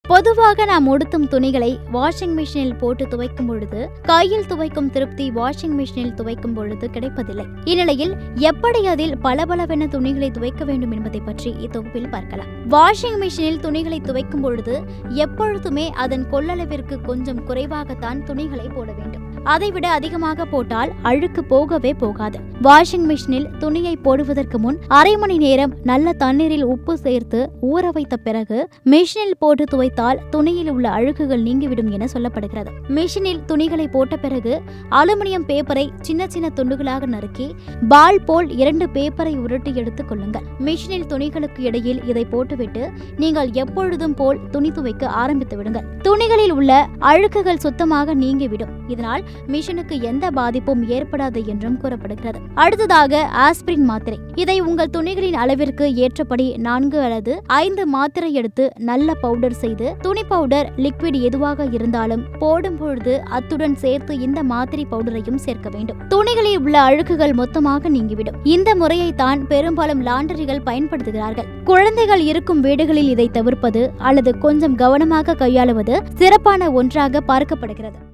பொதுவாக நாம் உடுத்தும் துணிகளை வாஷிங் மிஷினில் போட்டு துவைக்கும் பொழுது கையில் துவைக்கும் திருப்தி வாஷிங் மிஷினில் துவைக்கும் பொழுது கிடைப்பதில்லை இந்நிலையில் எப்படி அதில் பளபளவென துணிகளை துவைக்க வேண்டும் என்பதை பற்றி இத்தொகுப்பில் பார்க்கலாம் வாஷிங் மிஷினில் துணிகளை துவைக்கும் பொழுது எப்பொழுதுமே அதன் கொள்ளளவிற்கு கொஞ்சம் குறைவாகத்தான் துணிகளை போட வேண்டும் அதைவிட அதிகமாக போட்டால் அழுக்கு போகவே போகாது வாஷிங் மிஷினில் துணியை போடுவதற்கு முன் அரை மணி நேரம் நல்ல தண்ணீரில் உப்பு சேர்த்து ஊற வைத்த பிறகு மிஷினில் போட்டு துவைத்தால் துணியில் உள்ள அழுக்குகள் நீங்கிவிடும் என சொல்லப்படுகிறது மிஷினில் துணிகளை போட்ட பிறகு அலுமினியம் பேப்பரை சின்ன சின்ன துண்டுகளாக நறுக்கி பால் போல் இரண்டு பேப்பரை உருட்டி எடுத்துக் கொள்ளுங்கள் மிஷினில் துணிகளுக்கு இடையில் இதை போட்டுவிட்டு நீங்கள் எப்பொழுதும் போல் துணி துவைக்க ஆரம்பித்து விடுங்கள் துணிகளில் உள்ள அழுக்குகள் சுத்தமாக நீங்கிவிடும் இதனால் மிஷினுக்கு எந்த பாதிப்பும் ஏற்படாது என்றும் கூறப்படுகிறது அடுத்ததாக ஆஸ்பிரின் மாத்திரை இதை உங்கள் துணிகளின் அளவிற்கு ஏற்றபடி நான்கு அல்லது ஐந்து மாத்திரை எடுத்து நல்ல பவுடர் செய்து துணி பவுடர் லிக்விட் எதுவாக இருந்தாலும் போடும் பொழுது அத்துடன் சேர்த்து இந்த மாத்திரை பவுடரையும் சேர்க்க வேண்டும் துணிகளில் உள்ள அழுக்குகள் மொத்தமாக நீங்கிவிடும் இந்த முறையை தான் பெரும்பாலும் லாண்டரிகள் பயன்படுத்துகிறார்கள் குழந்தைகள் இருக்கும் வீடுகளில் இதை தவிர்ப்பது அல்லது கொஞ்சம் கவனமாக கையாளுவது சிறப்பான ஒன்றாக பார்க்கப்படுகிறது